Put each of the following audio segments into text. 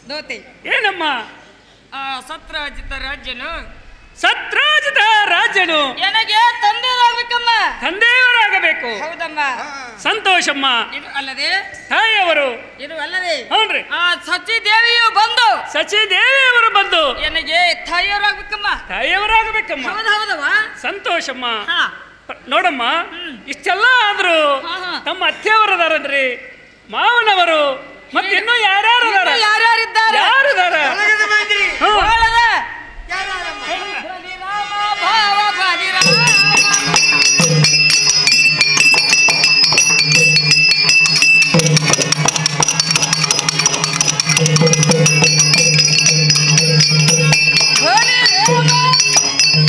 ದೋತೆ ಏನಮ್ಮ ಆ ಸತ್ರಾಜಿತ ರಾಜ್ಯನು ಸತ್ರಾಜಿತ ರಾಜನು ನನಗೆ ತಂದೆಯಾಗಬೇಕಮ್ಮ ತಂದೆಯವರಾಗಬೇಕು ಹೌದಮ್ಮ ಸಂತೋಷಮ್ಮ ಇದು ಅಲ್ಲದೆ ತಾಯಿಯವರು ಇದು ಅಲ್ಲದೆ ಹೌನ್ರಿ ಆ ಸಚಿ ದೇವಿಯು ಬಂದು ಸಚಿ ದೇವಿಯವರು ಬಂದು ನನಗೆ ತಾಯಿಯವರಾಗಬೇಕಮ್ಮ ತಾಯಿಯವರಾಗಬೇಕಮ್ಮ ಹೌದು ಹೌದವ್ವ ಸಂತೋಷಮ್ಮ ಹಾ ನೋಡಮ್ಮ ಇಷ್ಟೆಲ್ಲ ಆದ್ರೂ ಹಾ, ಹಾ. ತಮ್ಮ ಅತ್ತೆಯವರದಾರನ್ರಿ ಮಾವನವರು ಮತ್ತೆ ಇನ್ನೂ ಯಾರ್ಯಾರು ಅದಾರ ಇನ್ನು ಯಾರ್ಯಾರಿದ್ದಾರೆ ಯಾರು ಅದಾರ ಹ್ಮ್. ಬಾಳದ ಬಲಿರಾಮ ಭಾವ ಬಲಿರಾಮ. ಬಲಿರಾಮ.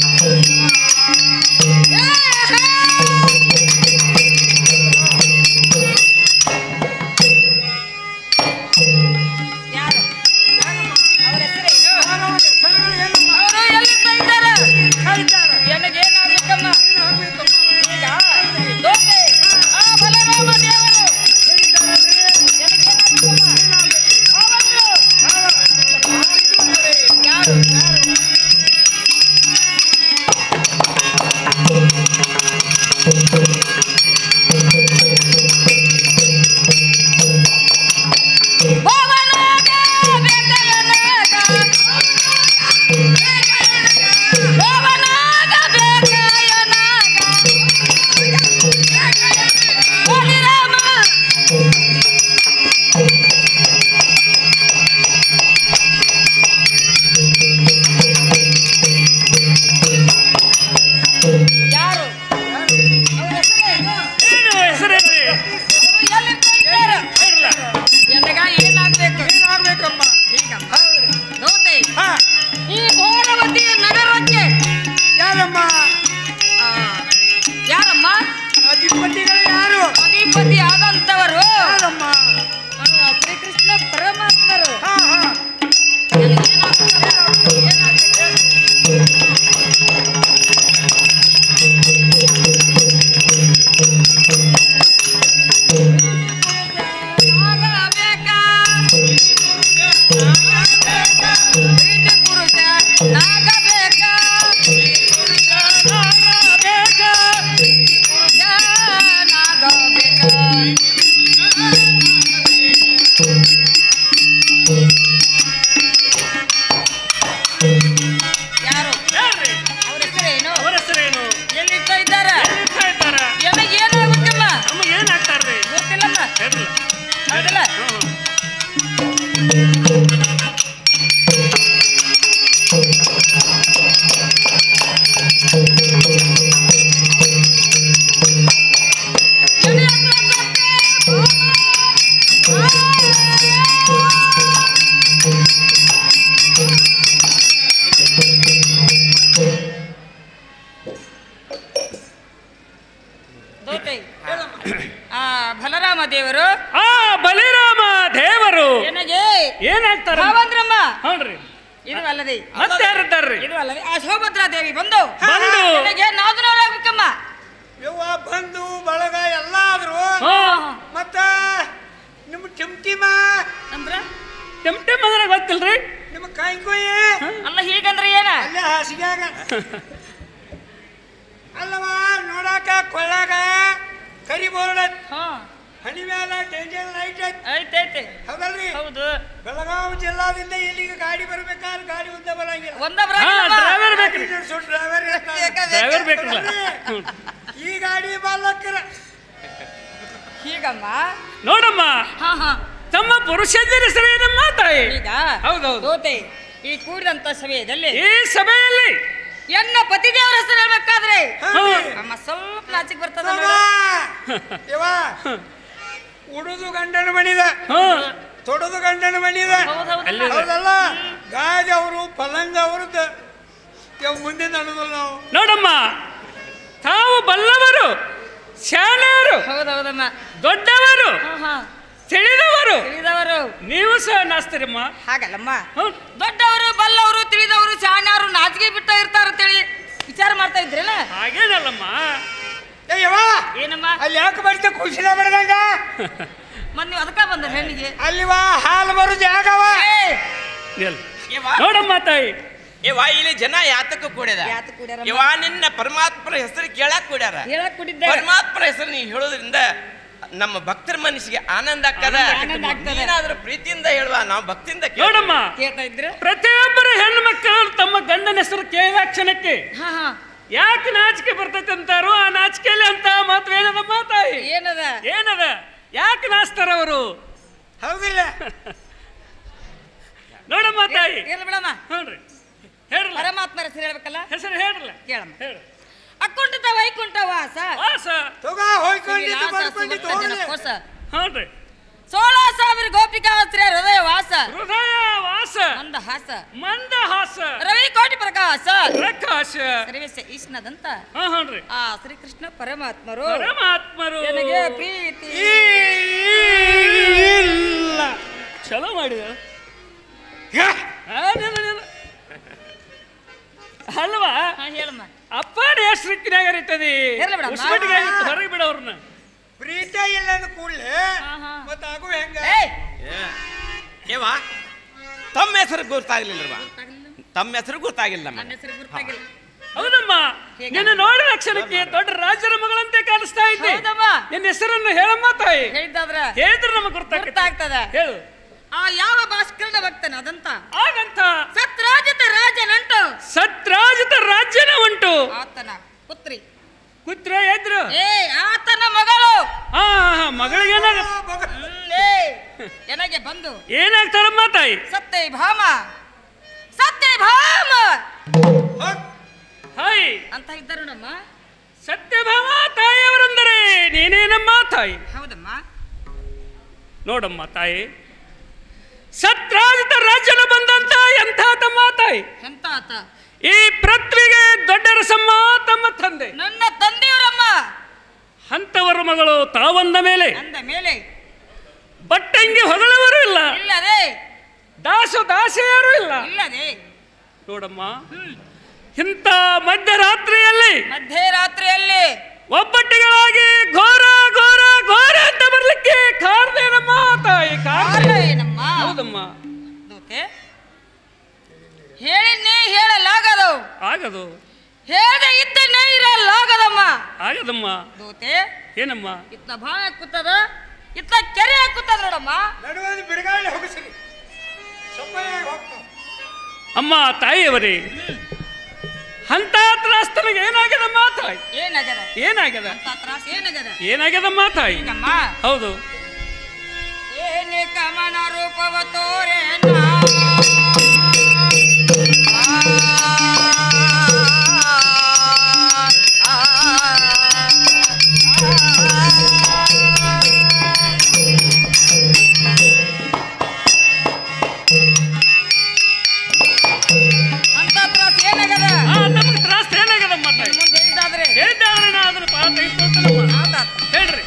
ಯಾರು ಅವರ ಹೆಸರೇನು ಅವರು ಎಲ್ಲಿಂದ ಇದ್ದಾರೆ ನನಗೆ ಏನಾಗಬೇಕಮ್ಮ ಈಗ ದೋಸೆ ಆ ಬಲರಾಮ ದೇವರು ನನಗೇನಾಗಬೇಕಮ್ಮ ಅವತ್ತು ಯಾರು ಯಾರು ಭವನಾಗ ಬೇಕಾಯನಾಗ ಭವನಾಗ ಬೇಕಾಯನಾಗ ಬಲಿರಾಮ ಯಾರು ಅವ್ರ ಹೆಸರೇನು? ಏನು ಹೆಸರೇನ್ರಿ ಅವ್ರು ಎಲ್ಲಿರ್ತಾ ಇದ್ದಾರೆ? ಇರ್ಲ. ಎನಗ ಏನಾಗ್ಬೇಕು ಏನಾಗ್ಬೇಕಮ್ಮ ಹೀಗಮ್ಮ ದೋತೆ ಹಾ ಈ ಘೋರವತಿ ನಗರಕ್ಕೆ ಯಾರಮ್ಮ ಆ, ಯಾರಮ್ಮ ಅಧಿಪತಿಗಳು ಯಾರು ಅಧಿಪತಿ ಆದಂತವರು ಯಾರಮ್ಮ ಆ, ಶ್ರೀಕೃಷ್ಣ ಪರಮಾತ್ಮರು ಹಾ ಹಾ ನನಗೇನಾಗ್ಬೇಕು? ಏನಾಗ್ಬೇಕು? ಆಗಬೇಕಾ? ಪ್ರೀತಿ ಪುರುಷ ನಾಗಬೇಕಾ? ಪುರುಷ ನಾಗಬೇಕಾ? ಯಾರು ಯಾರ್ರಿ ಅವ್ರ ಹೆಸರೇನು ಅವರ ಹೆಸರೇನು ಎಲ್ಲಿರ್ತಾ ಇದ್ದಾರೆ ಎಲ್ಲಿರ್ತಾ ಇದ್ದಾರ ನನಗೆ ಏನಾಗುತ್ತಿಲ್ಲ ನಮಗೆ ಏನಾಗ್ತಾರ್ರಿ ಗೊತ್ತಿಲ್ಲಮ್ಮ ಹೇಳ್ರಲ್ಲ. ಹೌದಲ್ಲ ಹ್ಮ್, ಹ್ಮ್. ದೋತೆ ಆ ಬಲರಾಮ ದೇವರು ಆ ಬಲಿರಾಮ ದೇವರು ನನಗೆ ಏನಾಗ್ತಾರ ಭಾವಂದ್ರಮ್ಮ ಹೌನ್ರಿ ಇದು ಅಲ್ಲದೆ ಮತ್ತೆ ಯಾರಿದ್ದಾರ್ರಿ ಇದು ಅಲ್ಲದೆ ಆ ಸೌಭದ್ರಾ ದೇವಿ ಬಂದು ಬಂದು ನನಗೆ ನಾದನವರಾಗಬೇಕಮ್ಮ ಯವ್ವ ಬಂಧು ಬಳಗ ಎಲ್ಲ ಆದ್ರು ಹಾ ಮತ್ತ ನಿಮ್ಮ ಟಿಮ್ಟಿಮ ಅಂದ್ರ ಟೆಮ್ ಟೆಮ್ ಅಂದ್ರೆ ಗೊತ್ತಿಲ್ರಿ ನಿಮ್ಮ ಕಾಯ್ಕೊಯ್ ಅಲ್ಲ ಹೀಗಂದ್ರೆ ಏನ ಅಲ್ಲೇ ಹಾಸಿಗ್ಯಾಗ ಅಲ್ಲವ ನೋಡಾಕ ಕೊಳ್ಳಾಗ ಕರಿ ಬೋರ್ಡ್ ಐತ್. ಹಾ ಹಣಿ ಮ್ಯಾಲ ಡೇಂಜರ್ ಲೈಟ್ ಐತ್ ಐತೈತೆ ಹೌದಲ್ರಿ ಹೌದು ಬೆಳಗಾವಿ ಜಿಲ್ಲಾದಿಂದ ಇಲ್ಲಿಗೆ ಗಾಡಿ ಬರ್ಬೇಕಾದ್ರೆ ಗಾಡಿ ಉದ್ದ ಬರಂಗಿಲ್ಲ ಒಂದ ಹಾ ಡ್ರೈವರ್ ಬೇಕ್ರಿ ಡ್ರೈವರ್ ಡ್ರೈವರ್ ಬೇಕ್ರಲ್ಲ ಹ್ಮ್. ಈ ಗಾಡಿ ಬಾಲಕರ ಹೀಗಮ್ಮ ನೋಡಮ್ಮ ಹಾ ಹಾ ತಮ್ಮ ಪುರುಷಂದಿರ ಹೆಸರೇನಮ್ಮ ತಾಯಿ ಈಗ ಹೌದೌದು ದೋತೆ ಈ ಕೂಡಿದಂತ ಸಮಯದಲ್ಲಿ ಈ ಸಭೆಯಲ್ಲಿ ಎನ್ನ ಪತಿದೇವರ ಹೆಸರು ಹೇಳ್ಬೇಕಾದ್ರೆ ಹ್ಮ್. ಅಮ್ಮ ಸ್ವಲ್ಪ ನಾಚಿಕ್ ಬರ್ತದ ಮಾಮ, ಯವ್ವ ಉಡುದು ಗಂಡನ ಮಣಿದ ಹ್ಮ್ ತೊಡದು ಗಂಡನ ಮಣಿದ ಅಲ್ಲಿ ಹೌದಲ್ಲ ಗಾಜ್ ಅವರು ಪಲಂಗ್ ಅವ್ರದ್ದು ಯವ್ ಮುಂದೆ ನಡೆದಲ್ಲ ನಾವು ನೋಡಮ್ಮ ತಾವು ಬಲ್ಲವರು ಶಾಣರು ಹೌದೌದಮ್ಮ ದೊಡ್ಡವರು ಹಾ ಹಾ ತಿಳಿದವರು ತಿಳಿದವರು ನೀವು ಸಹ ನಾಸ್ತಿರಮ್ಮ ಹಾಗಲ್ಲಮ್ಮ ಹ್ಮ್. ದೊಡ್ಡವರು ಬಲ್ಲವರು ತಿಳಿದವರು ಶಾಣ್ಯರು ನಾಚಿಕೆ ಬಿಟ್ಟ ಇರ್ತಾರ ಅಂತೇಳಿ ವಿಚಾರ ಮಾಡ್ತಾ ಇದ್ರಲ್ಲ ಹಾಗೇನಲ್ಲಮ್ಮ ಏ ಯವ್ವ ಏನಮ್ಮ ಅಲ್ಲಿ ಯಾಕೆ ಬರ್ತ ಖುಷಿನ ಬಡ್ದಂಗ ಮೊನ್ನೆ ಅದಕ್ಕ ಬಂದ ಹೆಣ್ಣಿಗೆ ಅಲ್ಲಿವ ಹಾಲು ಬರು ಜಾಗವ ಏ ನಿಲ್. ಇವ ನೋಡಮ್ಮ ತಾಯಿ ಇವ ಇಲ್ಲಿ ಜನ ಯಾತಕ ಕೂಡ್ಯದ ಯಾತಕ್ ಕೂಡ್ಯಾರ? ಇವ ನಿನ್ನ ಪರಮಾತ್ಮರ ಹೆಸರು ಕೇಳಕ್ ಕೂಡ್ಯಾರ ಹೇಳಕ್ ಕುಡಿದ್ದೆ ಪರಮಾತ್ಮರ ಹೆಸರು ನೀ ಹೇಳೋದ್ರಿಂದ ನಮ್ಮ ಭಕ್ತರ ಮನಸ್ಸಿಗೆ ಆನಂದ ಆಗ್ತದ ಆನಂದ ಆಗ್ತದೆ. ನೀನಾದ್ರೂ ಪ್ರೀತಿಯಿಂದ ಹೇಳುವ ನಾವು ಭಕ್ತಿಯಿಂದ ಕೇಳ್ತೀವಿ. ನೋಡಮ್ಮ ಕೇಳ್ತಾ ಇದ್ರೆ ಪ್ರತಿಯೊಬ್ಬರು ಹೆಣ್ಣು ಮಕ್ಕಳು ತಮ್ಮ ಗಂಡನ ಹೆಸರು ಕೇಳಿದ ಕ್ಷಣಕ್ಕೆ ಹಾ ಹಾ ಯಾಕೆ ನಾಚಿಕೆ ಬರ್ತೈತೆ ಅಂತಾರೋ ಆ ನಾಚಿಕೆಯಲ್ಲಿ ಅಂತ ಮಾತು ಏನದಮ್ಮ ತಾಯಿ ಏನದ ಏನದ ಯಾಕೆ ನಾಚ್ತಾರ ಅವರು ಹೌದಿಲ್ಲ ನೋಡಮ್ಮ ತಾಯಿ ಏನ್ ಬಿಡಮ್ಮ ನೋಡ್ರಿ ಹೇಳ್ರಲ್ಲ ಪರಮಾತ್ಮರ ಹೆಸರು ಹೇಳ್ಬೇಕಲ್ಲ ಹೆಸರು ಹೇಳ್ರಲ್ಲ ಕೇಳಮ್ಮ ಹೇಳು ಅಕ್ಕುಂಠಿತ ವೈಕುಂಠ ವಾಸ ವಾಸ ತಗ ಹೋಯ್ಕೊಂಡಿದ್ದು ವಿಲಾಸ ಬರ್ಕೊಂಡಿದ್ದು ಸುವರ್ಣ ಹೋಗ್ಲಿ. ಜನಕೋಸ ನೋಡ್ರಿ ಸೋಳ ಸಾವಿರ ಗೋಪಿಕಾಸ್ತ್ರ ಹೃದಯ ವಾಸ ಹೃದಯ ವಾಸ ಮಂದ ಹಾಸ ಮಂದಹಾಸ ರವಿ ಕೋಟಿ ಪ್ರಕಾಶ ಪ್ರಕಾಶ ಸರ್ವೇಶ ಈಶ್ನದಂತ ಹಾ ಹ್ಞೂನ್ರಿ ಆ ಶ್ರೀಕೃಷ್ಣ ಪರಮಾತ್ಮರು ಪರಮಾತ್ಮರು ನನಗೆ ಪ್ರೀತಿ ಇಲ್ಲ ಚಲೋ ಮಾಡಿದ ಯಾ. ಅಲ್ವಾ ಹಾ, ಹೇಳಮ್ಮ ಅಪ್ಪನ ಎಷ್ಟು ರೀತಿನಾಗ ಇರ್ತದೆ ಇರ್ಲಿ ಬಿಡಮ್ಮ. ಉಸ್ಮಟ್ಟಿಗೆ ಆಗಿತ್ತು ಹೊರಗೆ ಬಿಡವ್ರನ್ನ ಪ್ರೀತಿ ಇಲ್ಲ ಅಂದ ಕೂಡಲೇ ಹಾ, ಹಾ. ಮತ್ತ ಆಗು ಹೆಂಗ ಏಯ್ ಏ, ಇವ ತಮ್ಮ ಹೆಸರು ಗೊತ್ತಾಗ್ಲಿಲ್ಲವಾ ತಮ್ಮ ಹೆಸರು ಗೊತ್ತಾಗಿಲ್ಲ ನನ್ನ ನಮಗೆ ಹೆಸರು ಗುರ್ತಾಗಿಲ್ಲ ಹೌದಮ್ಮ ಹೇಗೆ? ನಿನ್ನ ನೋಡಿದ ಕ್ಷಣಕ್ಕೆ ದೊಡ್ಡ ರಾಜರ ಮಗಳಂತೆ ಕಾಣಿಸ್ತಾ ಇದ್ದೆ ಹೌದಮ್ಮ. ನಿನ್ನ ಹೆಸರನ್ನು ಹೇಳಮ್ಮ ತಾಯಿ ಹೇಳಿದ್ದಾದ್ರ ಹೇಳಿದ್ರೆ ನಮಗೆ ಗೊತ್ತಾಗ್ತದೆ ಗುರ್ತಾಗ್ತದ ಹೇಳು ಆ ಯಾವ ಭಾಸ್ಕರನ ಭಕ್ತನ ಅದಂತ ಆಗಂತ ಸತ್ರಾಜಿತ ರಾಜನಂಟು ಸತ್ರಾಜಿತ ರಾಜ್ಯನ ಉಂಟು ಆತನ ಪುತ್ರಿ ಕುತ್ರ ಎದ್ರು ಏ ಆತನ ಮಗಳು ಹಾ ಹಾ ಮಗಳಿಗೆ ಏನಾಗ ಹ್ಮ್, ಏ ನನಗೆ ಬಂದು ಏನಾಗ್ತಾರಮ್ಮ ತಾಯಿ ಸತ್ಯ ಭಾಮ ಸತ್ಯ ಭಾಮ ಹಾಯ್ ಅಂತ ಇದ್ದರು ನಮ್ಮ ಸತ್ಯಭಾಮ ತಾಯಿಯವರೆಂದರೆ ನೀನೇನಮ್ಮ ತಾಯಿ ಹೌದಮ್ಮ ನೋಡಮ್ಮ ತಾಯಿ ಸತ್ರಾಜಿತ ರಾಜ್ಯನ ಬಂದಂತ ಎಂಥ ತಮ್ಮ ತಾಯಿ ಎಂತ ಆತ ಈ ಪೃಥ್ವಿಗೆ ದೊಡ್ಡ ರಸಮ್ಮ ತಮ್ಮ ತಂದೆ ನನ್ನ ತಂದೆಯವರಮ್ಮ ಅಂತವರ ಮಗಳು ತಾವಂದ ಮೇಲೆ ಅಂದ ಮೇಲೆ ಬಟ್ಟಂಗಿ ಹೊಗಳವರು ಇಲ್ಲ ಇಲ್ಲದೆ ದಾಸು ದಾಸಿಯರು ಇಲ್ಲ ಇಲ್ಲದೆ ನೋಡಮ್ಮ ಹ್ಮ್ ಇಂಥ ಮಧ್ಯರಾತ್ರಿಯಲ್ಲಿ ಮಧ್ಯರಾತ್ರಿಯಲ್ಲಿ ಒಬ್ಬಟ್ಟಿಗಳಾಗಿ ಘೋರ ಘೋರ ಘೋರ ಅಂತ ಬರ್ಲಿಕ್ಕೆ ಕಾರದೇನಮ್ಮ ತಾಯಿ ಕಾರಣ ಕಾರಣ ಏನಮ್ಮ ಹೌದಮ್ಮ ದೂತೆ ಹೇಳಿನೇ ಹೇಳಲಾಗದು ಆಗದು ಹೇಳದೆ ಇದ್ದನ್ನೇ ಇರಲಾಗದಮ್ಮ ಆಗದಮ್ಮ ದೂತೆ ಏನಮ್ಮ ಇತ್ತ ಭಾವ ಕೂತದ ಇತ್ತ ಕೆರೆ ಕೂತದ ನೋಡಮ್ಮ ನಡುವೆ ಬಿಡುಗಾಳಿ ಹೋಗಿಸ್ರಿ ಸಪ್ಪಯಾಗಿ ಹೋಗ್ತಾವ ಅಮ್ಮ ತಾಯಿಯವರೇ ಅಂತ ತ್ರಾಸ್ತನಿಗೆ ಏನಾಗ್ಯದಮ್ಮ ತಾಯಿ ಏನಾಗದ ಏನಾಗ್ಯದ ಅಂತ ತ್ರಾಸ ಏನಾಗದ ಏನಾಗ್ಯದಮ್ಮ ತಾಯಿ ಈಗಮ್ಮ ಹೌದು ಏನೇ ಕಮನ ರೂಪವ ತೋರೆ ಅಂತ ತ್ರಾಸ ಏನಾಗದ ಆ ನಮಗೆ ತ್ರಾಸ ಏನಾಗ್ಯದಮ್ಮ ತಾಯಿ ಮುಂದೆ ಹೇಳಿದಾದ್ರೆ ಹೇಳಿದ್ದಾದ್ರೆ ನಾ ಅದನ್ನ ಪಾಲ ತೆಗೆದುಕೊಳ್ತೇನಮ್ಮ ಆತಾತ ಹೇಳ್ರಿ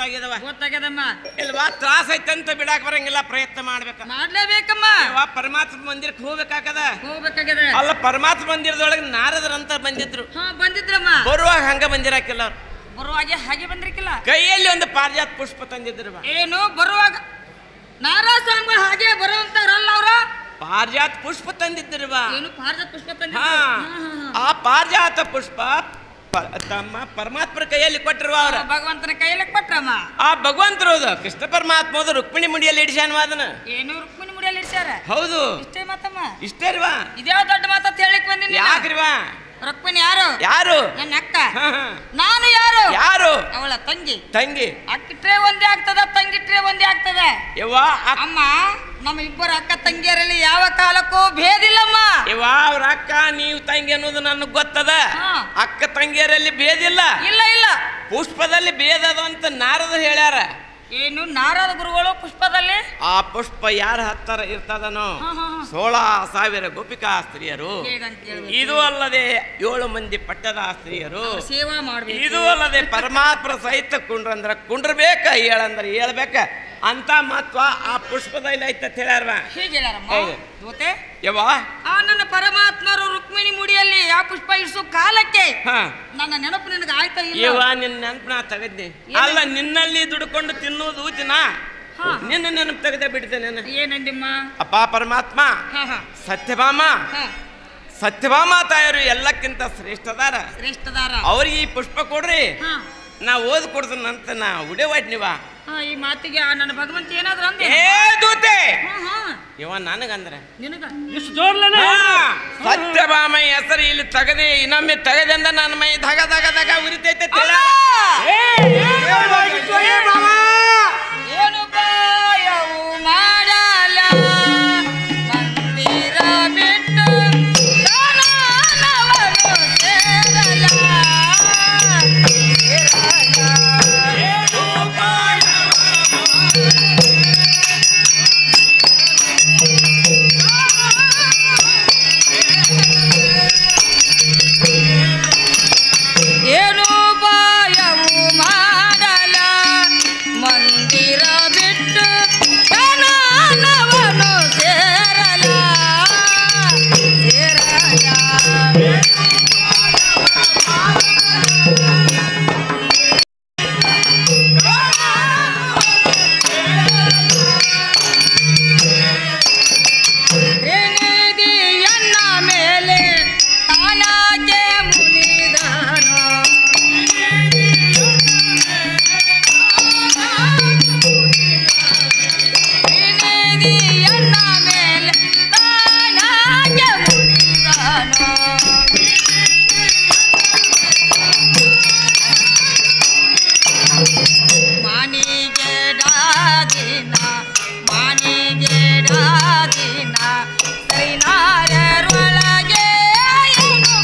ಗೊತ್ತಾಗ್ಯದವ ಗೊತ್ತಾಗ್ಯದಮ್ಮ ಇಲ್ವಾ ತ್ರಾಸ ಐತಂತ ಬಿಡಾಕ್ ಬರಂಗಿಲ್ಲ ಪ್ರಯತ್ನ ಮಾಡ್ಬೇಕ ಮಾಡ್ಲೇಬೇಕಮ್ಮ ಇಲ್ವಾ ಪರಮಾತ್ಮ ಮಂದಿರಕ್ಕೆ ಹೋಗ್ಬೇಕಾಗದ ಹೋಗ್ಬೇಕಾಗ್ಯದ ಅಲ್ಲ ಪರಮಾತ್ಮ ಮಂದಿರದೊಳಗೆ ನಾರದರಂತ ಬಂದಿದ್ರು ಹಾ ಬಂದಿದ್ರಮ್ಮ ಬರುವಾಗ ಹಂಗ ಬಂದಿರಾಕಿಲ್ಲ ಅವ್ರು ಬರುವಾಗೆ ಹಾಗೆ ಬಂದ್ರಿಕಿಲ್ಲ ಕೈಯಲ್ಲಿ ಒಂದು ಪಾರಿಜಾತ ಪುಷ್ಪ ತಂದಿದ್ರು ಬಾ. ಏನು ಬರುವಾಗ ನಾರಾಸ್ವಾಮಿಗಳು ಹಾಗೆ ಬರುವಂತವ್ರಲ್ಲ ಅವ್ರ ಪಾರಿಜಾತ ಪುಷ್ಪ ತಂದಿದ್ರು ಬಾ ಏನು ಪಾರ್ಜಾತ ಪುಷ್ಪ ಹಾ ತಂದಿದ್ರು ಹಾ, ಹಾ, ಹಾ. ಆ ಪಾರಿಜಾತ ಪುಷ್ಪ ಪ- ತಮ್ಮ ಪರಮಾತ್ಮರ ಕೈಯಲ್ಲಿ ಕೊಟ್ಟಿರುವ ಅವ್ರ ಭಗವಂತನ ಕೈಯಲ್ಲಿ ಕೊಟ್ರಮ್ಮ ಆ ಭಗವಂತರದು ಕೃಷ್ಣ ಪರಮಾತ್ಮ ಹೋದ ರುಕ್ಮಿಣಿ ಮುಡಿಯಲ್ಲಿ ಇಡಿಸ್ಯಾನ ಅದನ್ನ ಏನು ರುಕ್ಮಿಣಿ ಮುಡಿಯಲ್ಲಿ ಇಡ್ಸ್ಯಾರ ಹೌದು ಇಷ್ಟೇ ಮಾತಮ್ಮ ಇಷ್ಟೇ ರೀವಾ ಇದ್ಯಾವ ದೊಡ್ಡ ಮಾತಂತ ಹೇಳಿಕ್ ಬಂದಿನಿ ಯಾಕ್ರಿವಾ ರುಕ್ಮಿಣಿ ಯಾರು ಯಾರು ನನ್ನ ಅಕ್ಕ ಹಾ, ಹಾ. ನಾನು ಯಾರು ಯಾರು ಅವಳ ತಂಗಿ ತಂಗಿ ಅಕ್ಕಿಟ್ರೆ ಒಂದೇ ಆಗ್ತದ ತಂಗಿಟ್ರೆ ಒಂದೇ ಆಗ್ತದ ಯವ್ವ ಅಕ್- ಅಮ್ಮ ನಮ್ಮ ಇಬ್ಬರು ಅಕ್ಕ ತಂಗಿಯರಲ್ಲಿ ಯಾವ ಕಾಲಕ್ಕೂ ಭೇದಿಲ್ಲಮ್ಮ ಯವ್ವ ಅವ್ರ ಅಕ್ಕ ನೀವು ತಂಗಿ ಅನ್ನೋದು ನನಗೆ ಗೊತ್ತದ ಹಾ. ಅಕ್ಕ ತಂಗಿಯರಲ್ಲಿ ಭೇದಿಲ್ಲ ಇಲ್ಲ ಇಲ್ಲ ಪುಷ್ಪದಲ್ಲಿ ಭೇದ ಅದು ಅಂತ ನಾರದ ಹೇಳ್ಯಾರ ಏನು ನಾರದ ಗುರುಗಳು ಪುಷ್ಪದಲ್ಲಿ ಆ ಪುಷ್ಪ ಯಾರ ಹತ್ತರ ಇರ್ತದನೋ ಹಾ, ಹಾ, ಹಾ. ಸೋಳ ಸಾವಿರ ಗೋಪಿಕಾ ಸ್ತ್ರೀಯರು ಹೇಗಂತ ಹೇಳ್ಬೇಕು? ಇದು ಅಲ್ಲದೆ ಏಳು ಮಂದಿ ಪಟ್ಟದ ಸ್ತ್ರೀಯರು ಸೇವಾ ಮಾಡ್ಬೇಕು ಇದು ಅಲ್ಲದೆ ಪರಮಾತ್ಮ ಸಹಿತ ಕುಂಡ್ರಂದ್ರ ಕುಂಡ್ರಬೇಕ ಹೇಳಂದ್ರ ಹೇಳ್ಬೇಕ ಅಂತ ಮಹತ್ವ ಆ ಪುಷ್ಪದಲ್ಲಿ ಐತ ಹೇಳ್ಯಾರ ಹೀಗೆ ಹೇಳ್ಯಾರಮ್ಮ ಹೌದು. ಜೊತೆ ಯವ್ವ ಆ ನನ್ನ ಪರಮಾತ್ಮರು ರುಕ್ಮಿಣಿ ಮುಡಿಯಲ್ಲಿ ಆ ಪುಷ್ಪ ಇಡಿಸೋ ಕಾಲಕ್ಕೆ ಹಾ ನನ್ನ ನೆನಪು ನಿನಗೆ ಆಯ್ತಾ ಇಲ್ಲ ಯವ್ವ ನಿನ್ನ ನೆನಪು ನಾ ತೆಗದ್ನಿ ಅಲ್ಲ ನಿನ್ನಲ್ಲಿ ದುಡ್ಕೊಂಡು ತಿನ್ನೋದು ದಿನ ಹಾ. ನಿನ್ನ ನೆನಪು ತೆಗೆದೇ ಬಿಡ್ತೇನೆ ನಾನು ಏನಂದಿಮ್ಮ ಅಪ್ಪ ಪರಮಾತ್ಮ ಹಾ ಹಾ ಸತ್ಯಭಾಮ ಹಾ ಸತ್ಯಭಾಮ ತಾಯರು ಎಲ್ಲಕ್ಕಿಂತ ಶ್ರೇಷ್ಠದಾರ ಶ್ರೇಷ್ಠದಾರ ಅವ್ರಿಗೆ ಈ ಪುಷ್ಪ ಕೊಡ್ರಿ ಹಾ ನಾ ಓದ್ ಕೊಡ್ತೀನಂತ ನಾ ಉಡೇವಾಟ್ ನೀವ ಹಾ ಈ ಮಾತಿಗೆ ಆ ನನ್ನ ಭಗವಂತ ಏನಾದ್ರು ಅಂದೆ ಏ ದೂತೆ ಹಾ ಹಾ ಇವ ನನಗಂದ್ರೆ ನಿನಗ ಇಷ್ಟು ಜೋರ್ಲೇನೆ ಹಾ, ಸತ್ಯಭಾಮ ಹೆಸರು ಇಲ್ಲಿ ತಗದೆ ಇನ್ನೊಮ್ಮೆ ತಗದಿಂದ ನನ್ನ ಮೈ ಧಗ ಧಗ ಧಗ ಉರಿತೈತೆ ತಿಳ. ಏನು ಬಾಯವು ಮಾಡಲ ಮಂದಿರ ಬಿಟ್ಟು ದಾನವನು ಸೇರಲ ಏನು ಬಾಯವು ಮಾಡಲ ಮಂದಿರ ಬಿಟ್ಟು ದಾನವನು ಸೇರಲ ಸೇರಲ ತ್ರಿನಿಧಿಯನ್ನ ಮೇಲೆ ತಾನಾಗೆ ಮುನಿದನು ತ್ರಿನಿಧಿಯನ್ನ ಮೇಲೆ ತಾನಾಗೆ ಮುನಿದನು ಮಾನಿಗೆ ಡಾದಿನ ಮಾನಿಗೆ ಡಾದಿನ ಶ್ರೀನಾರರೊಳಗೆ ಏನು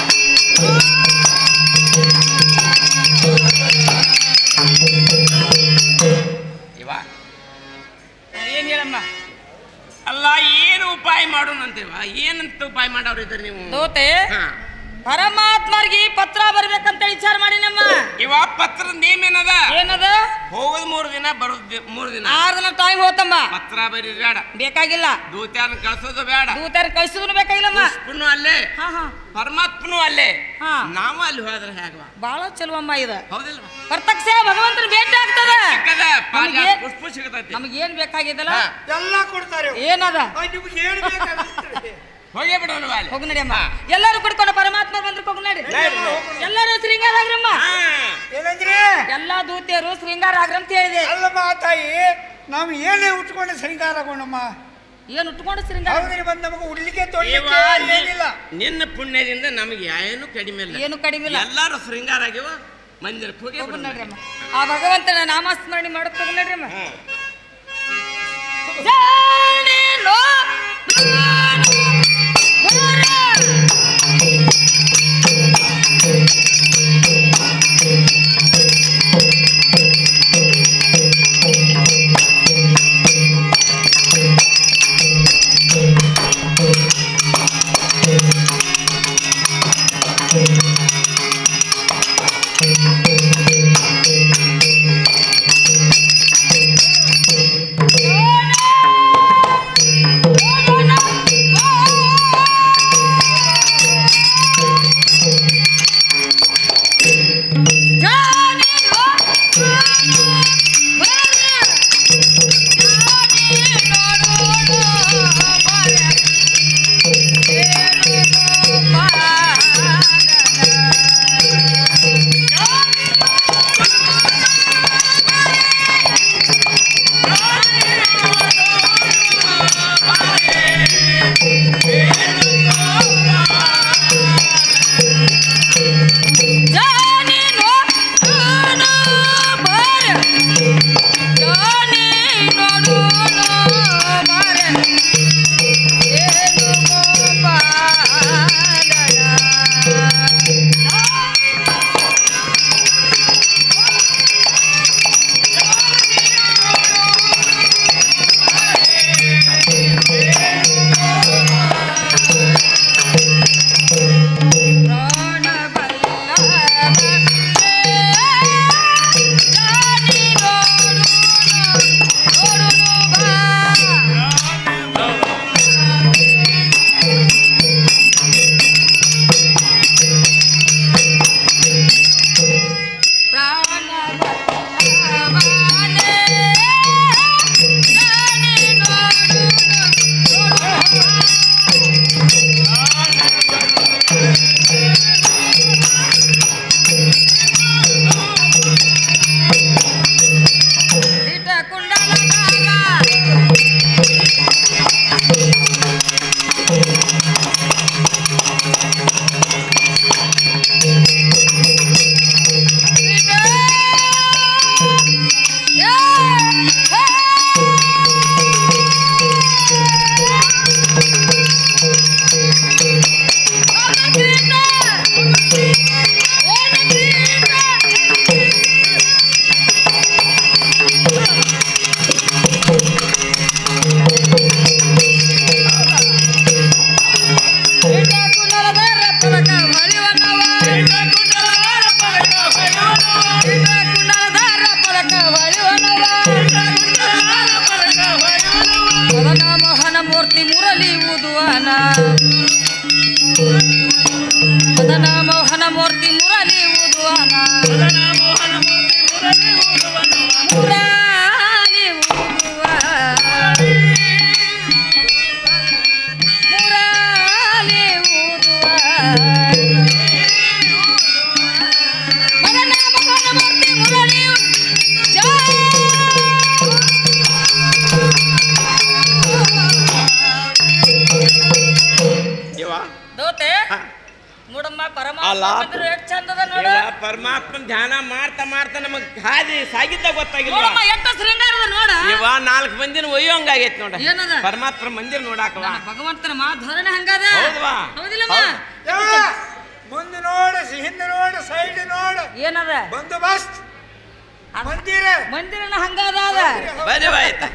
ಇವ ಏನ್ ಹೇಳಮ್ಮ ಅಲ್ಲ ಏನು ಉಪಾಯ ಮಾಡೋಣಂತೀವ ಏನಂತ ಉಪಾಯ ಮಾಡವ್ರ ಇದ್ರಿ ನೀವು ದೋತೆ ಹಾ. ಪರಮಾತ್ಮರಿಗೆ ಪತ್ರ ಬರ್ಬೇಕಂತ ವಿಚಾರ ಮಾಡಿನಮ್ಮ ಇವ ಪತ್ರ ನೇಮ್ ಏನದ ಏನದ ಹೋಗೋದ್ ಮೂರ್ ದಿನ ಬರೋದ್ ದಿ- ಮೂರ್ ದಿನ ಆರು ದಿನ ಟೈಮ್ ಹೋತಮ್ಮ ಪತ್ರ ಬರೀ ಬೇಡ ಬೇಕಾಗಿಲ್ಲ ದೂತ್ಯಾನ ಕಳ್ಸೋದು ಬೇಡ ದೂತರ ಕಳ್ಸಿದ್ರು ಬೇಕಾಗಿಲ್ಲಮ್ಮ ಪುಷ್ಪನು ಅಲ್ಲೇ ಹಾ ಹಾ ಪರಮಾತ್ಮನು ಅಲ್ಲೇ ಹಾ. ನಾವು ಅಲ್ಲಿ ಹೋದ್ರೆ ಹೇಗವ ಬಾಳ ಚಲುವಮ್ಮ ಇದು ಹೌದಿಲ್ವ ಪ್ರತ್ಯಕ್ಷ ಭಗವಂತನ ಭೇಟಿ ಆಗ್ತದ ಸಿಕ್ಕದ, ಪಾರಿಜಾತ ನಮ್ಗೆ- ಪುಷ್ಪ ಸಿಗತೈತಿ ನಮಗೇನ್ ಬೇಕಾಗಿದ್ದಲ್ಲ ಹಾ. ಎಲ್ಲ ಕೊಡ್ತಾರೆ ಏನದ ಆ, ನಿಮ್ಗೆ ಏನು ಬೇಕಾಗುತ್ತೆ ಹೋಗೇ ಬಿಡೋಣ ಅಲ್ಲಿ ಹೋಗು ನಡಿಯಮ್ಮ ಎಲ್ಲರೂ ಕುಡ್ಕೊಂಡು ಪರಮಾತ್ಮ ಬಂದ್ರು ಹೋಗು ನಡಿ ಎಲ್ಲರೂ ಶೃಂಗಾರ ಆಗ್ರಮ್ಮ ಹಾ. ಏನಂದ್ರೆ ಎಲ್ಲಾ ದೂತಿಯರು ಶೃಂಗಾರ ಆಗ್ರ ಅಂತ ಹೇಳಿದೆ ಅಲ್ಲಮ್ಮ ತಾಯಿ ನಾವು ಏನೇ ಉಟ್ಕೊಂಡು ಶೃಂಗಾರಗೊಂಡಮ್ಮ ಏನ್ ಉಟ್ಕೊಂಡು ಶೃಂಗಾರ ಹೌದ್ರಿ ಬಂದು ನಮಗೆ ಉಡ್ಲಿಕ್ಕೆ ಇವ ತೊಡ್ಲಿಕ್ಕೆ ಏನಿಲ್ಲ ನಿನ್ನ ಪುಣ್ಯದಿಂದ ನಮಗೆ ಏನು ಕಡಿಮೆ ಇಲ್ಲ ಏನು ಕಡಿಮೆ ಇಲ್ಲ ಎಲ್ಲಾರು ಶೃಂಗಾರ ಆಗ್ಯವ ಮಂದಿರಕ್ಕೆ ಹೋಗಿ ಹೋಗು ನಡ್ರಮ್ಮ ಆ ಭಗವಂತನ ನಾಮಸ್ಮರಣೆ ಮಾಡಕ್ ಹೋಗು ನಡ್ರಮ್ಮ ಜಾಣೇನೋ ನಾನು ಗುರು. ಿ ಮೂರ್ತಿ ಮುರಳಿ ಊದುವನ ಮದನ ಮೋಹನ ಮೂರ್ತಿ ಮುರಳಿ ಊದುವನ ಮುರಳಿ ಊದುವ ಮುರಳಿ ಊದುವ ಮದನ ಮೋಹನ ಮೂರ್ತಿ ಮುರಳಿ ಜಯ ಇವ ದೋತೆ ಹಾ. ನೋಡಮ್ಮ ಅಲ್ಲ. ಪರಮಾತ್ಮ ಬಂದ್ರು ಎಷ್ಟ್ ಚಂದದ ನೋಡ ಇವ ಪರಮಾತ್ಮನ್ ಧ್ಯಾನ ಮಾಡ್ತಾ ಮಾಡ್ತಾ ನಮಗ್ ಹಾದಿ ಸಾಗಿದ್ದ ಗೊತ್ತಾಗಿಲ್ಲ ನೋಡಮ್ಮ ಎಷ್ಟು ಶೃಂಗಾರದ ನೋಡ ಇವ ನಾಲ್ಕು ಮಂದಿನ ಒಯ್ಯೋಂಗಾಗೈತ್ ನೋಡ ಏನದ? ಪರಮಾತ್ಮ ಮಂದಿರ ನೋಡಾಕವ ನನ್ನ ಭಗವಂತನ ಮಾ ಧೋರಣೆ ಹಂಗದ ಹೌದವಾ? ಹೌದಿಲ್ಲಮ್ಮ ಹೌದು. ಯವ್ವ, ಮುಂದೆ ನೋಡು ಹಿಂದೆ ನೋಡು ಸೈಡ್ ನೋಡು ಏನದ ಬಂದೋಬಸ್ತ್ ಮಂದಿರ ಮಂದಿರನ ಹಂಗದ ಅದ ಬರೀ ಆಯ್ತಾ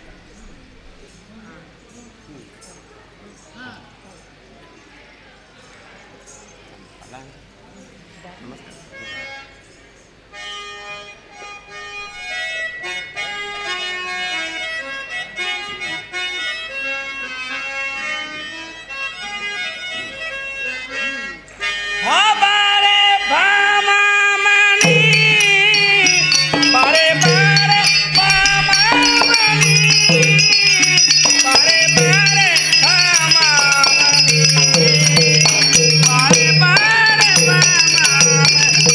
ಬಾರೆ ಭಾಮಾಮಣಿ ಬಾರೆ ಬಾರೆ ಭಾಮಾಮಣಿ ಬಾರೆ ಬಾರೆ ಭಾಮಾಮಣಿ ಬಾರೆ ಬಾರೆ ಭಾಮಾಮಣಿ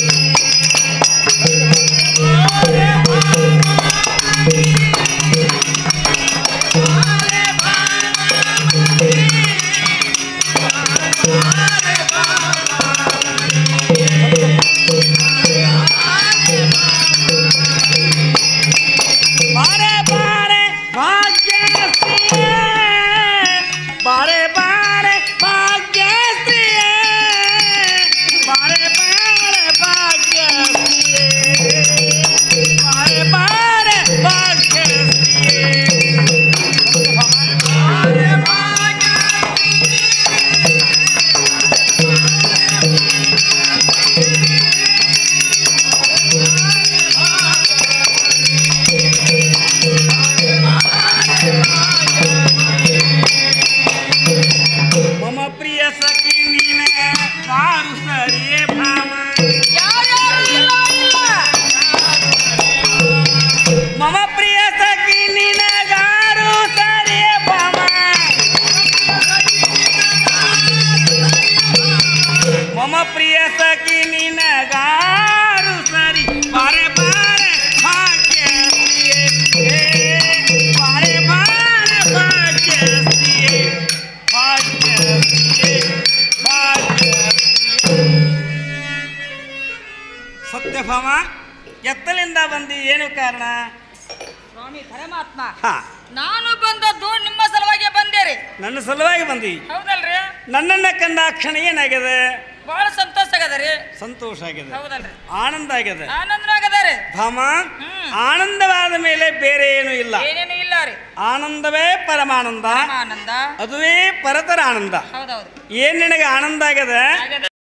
ಬಾರೆ ಬಾರೆ ಭಾಗ್ಯಶ್ರೀಯೇ ಬಾರೆ ಬಾರೆ ಭಾಗ್ಯಶ್ರೀಯೇ ಬಾರೆ ಬಾರೆ ಭಾಗ್ಯಶ್ರೀಯೇ ಬಾರೆ ಬಾರೆ ಭಾಗ್ಯಶ್ರೀಯೇ ಬಾರೆ ಮಮ ಪ್ರಿಯ ಸಖಿ ನಿನಗ ಕಾರು ಸರಿಯೇ ಭಾಮ ಯಾರ್ಯಾರು ಇಲ್ಲ ಇಲ್ಲ ಮಮ ಪ್ರಿಯ ಸಖಿ ನಿನಗಾರು ಸರಿಯೇ ಭಾಮ ಮಮ ಪ್ರಿಯ ಸಖಿ ನಿನಗಾರು ಸರಿ ಬಾರೆ ಬಾರೆ ಭಾಗ್ಯಶ್ರೀಯೇ ಏ, ಬಾರೆ ಬಾರೆ ಭಾಗ್ಯಶ್ರೀಯೇ ಭಾಗ್ಯಶ್ರೀಯೇ ಭಾಗ್ಯಶ್ರೀಯೇ ಸತ್ಯಭಾಮ ಎತ್ತಲಿಂದ ಬಂದಿ ಏನು ಕಾರಣ ಸ್ವಾಮಿ ಪರಮಾತ್ಮ ಹಾ ನಾನು ಬಂದದ್ದು ನಿಮ್ಮ ಸಲುವಾಗಿ ಬಂದೇರಿ ನನ್ನ ಸಲುವಾಗಿ ಬಂದಿ ಹೌದಲ್ರಿ ನನ್ನನ್ನ ಕಂಡ ಕ್ಷಣ ಏನಾಗಿದೆ ಬಹಳ ಸಂತೋಷ ಆಗದರಿ ಸಂತೋಷ ಆಗಿದೆ ಹೌದಲ್ರಿ ಆನಂದ ಆಗಿದೆ ಆನಂದ್ರ ಆಗದಾರಿ ಭಾಮ ಹ್ಮ್. ಆನಂದವಾದ ಮೇಲೆ ಬೇರೆ ಏನು ಇಲ್ಲ ಏನೇನು ಇಲ್ಲ ರೀ ಆನಂದವೇ ಪರಮಾನಂದ ಆನಂದ ಅದುವೇ ಪರತರ ಆನಂದ ಹೌದೌದು ಏನ್ ನಿನಗೆ ಆನಂದ ಆಗ್ಯದ ಆಗದ